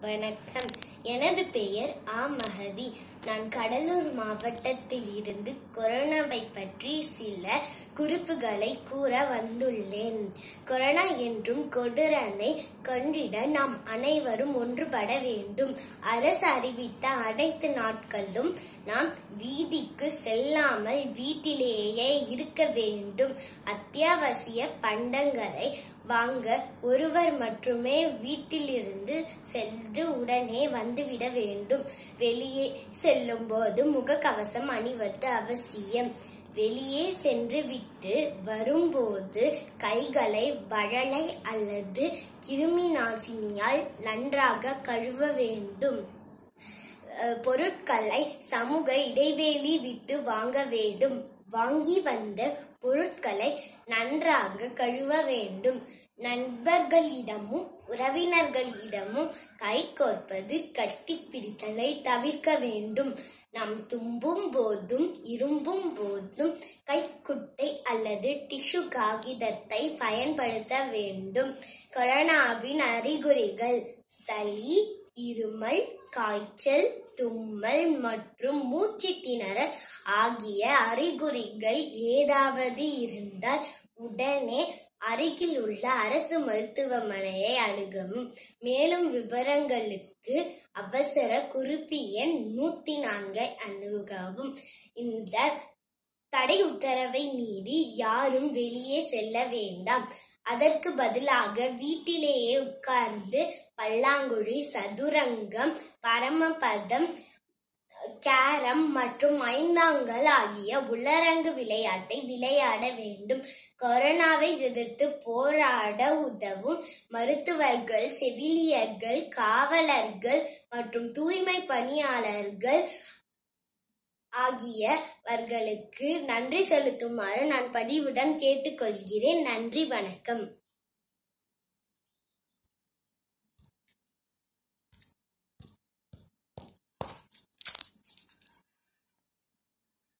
வணக்கம் எனது பெயர் ஆ மஹதி நான் கடலூர் மாவட்டத்தில் இருந்து கொரோனாவை பற்றி சில குறிப்புகளை கூற வந்துள்ளேன் கொரோனா என்றும் கொடூரனை கண்டிட நாம் அனைவரும் ஒன்றுபட வேண்டும் அரசு அறிவித்த அனைத்து நாட்களும் நாம் வீதிக்கு செல்லாமல் வீட்டிலேயே இருக்க வேண்டும் அத்தியாவசிய பண்டங்களை வாங்க ஒருவர் மட்டுமே வீட்டிலிருந்து சென்று உடனே வந்துவிட வேண்டும் வெளியே செல்லும் போது முகக்கவசம் அணிவது அவசியம் வெளியே சென்று விட்டு வரும்போது கைகளை வழலை அல்லது கிருமி நாசினியால் நன்றாக கழுவ வேண்டும் அஹ், பொருட்களை சமூக இடைவெளி விட்டு வாங்க வேண்டும் வாங்கி வந்த பொருட்களை நன்றாக கழுவ வேண்டும் நண்பர்களிடமும் உறவினர்களிடமும் கை கோர்ப்பது கட்டிப்பிடித்தலை தவிர்க்க வேண்டும் நாம் தும்பும் போதும் இரும்பும் போதும் கைக்குட்டை அல்லது டிஷ்யூ காகிதத்தை பயன்படுத்த வேண்டும் கொரோனாவின் அறிகுறிகள் சளி இருமல் காய்ச்சல் தும்மல் மற்றும் மூச்சு திணறல் ஆகிய அறிகுறிகள் ஏதாவது இருந்தால் உடனே அருகில் உள்ள அரசு மருத்துவமனையை அணுகவும் மேலும் விவரங்களுக்கு அவசர குறிப்பு எண் நூத்தி நான்கை அணுகவும் இந்த தடை உத்தரவை மீறி யாரும் வெளியே செல்ல வேண்டாம் அதற்கு பதிலாக வீட்டிலேயே உட்கார்ந்து பல்லாங்குழி சதுரங்கம் பரமபதம் கேரம் மற்றும் ஐந்தாங்கல் ஆகிய உள்ளரங்கு விளையாட்டை விளையாட வேண்டும் கொரோனாவை எதிர்த்து போராட உதவும் மருத்துவர்கள் செவிலியர்கள் காவலர்கள் மற்றும் தூய்மை பணியாளர்கள் ஆகியவர்களுக்கு நன்றி செலுத்துமாறு நான் பணிவுடன் கேட்டுக்கொள்கிறேன் நன்றி வணக்கம்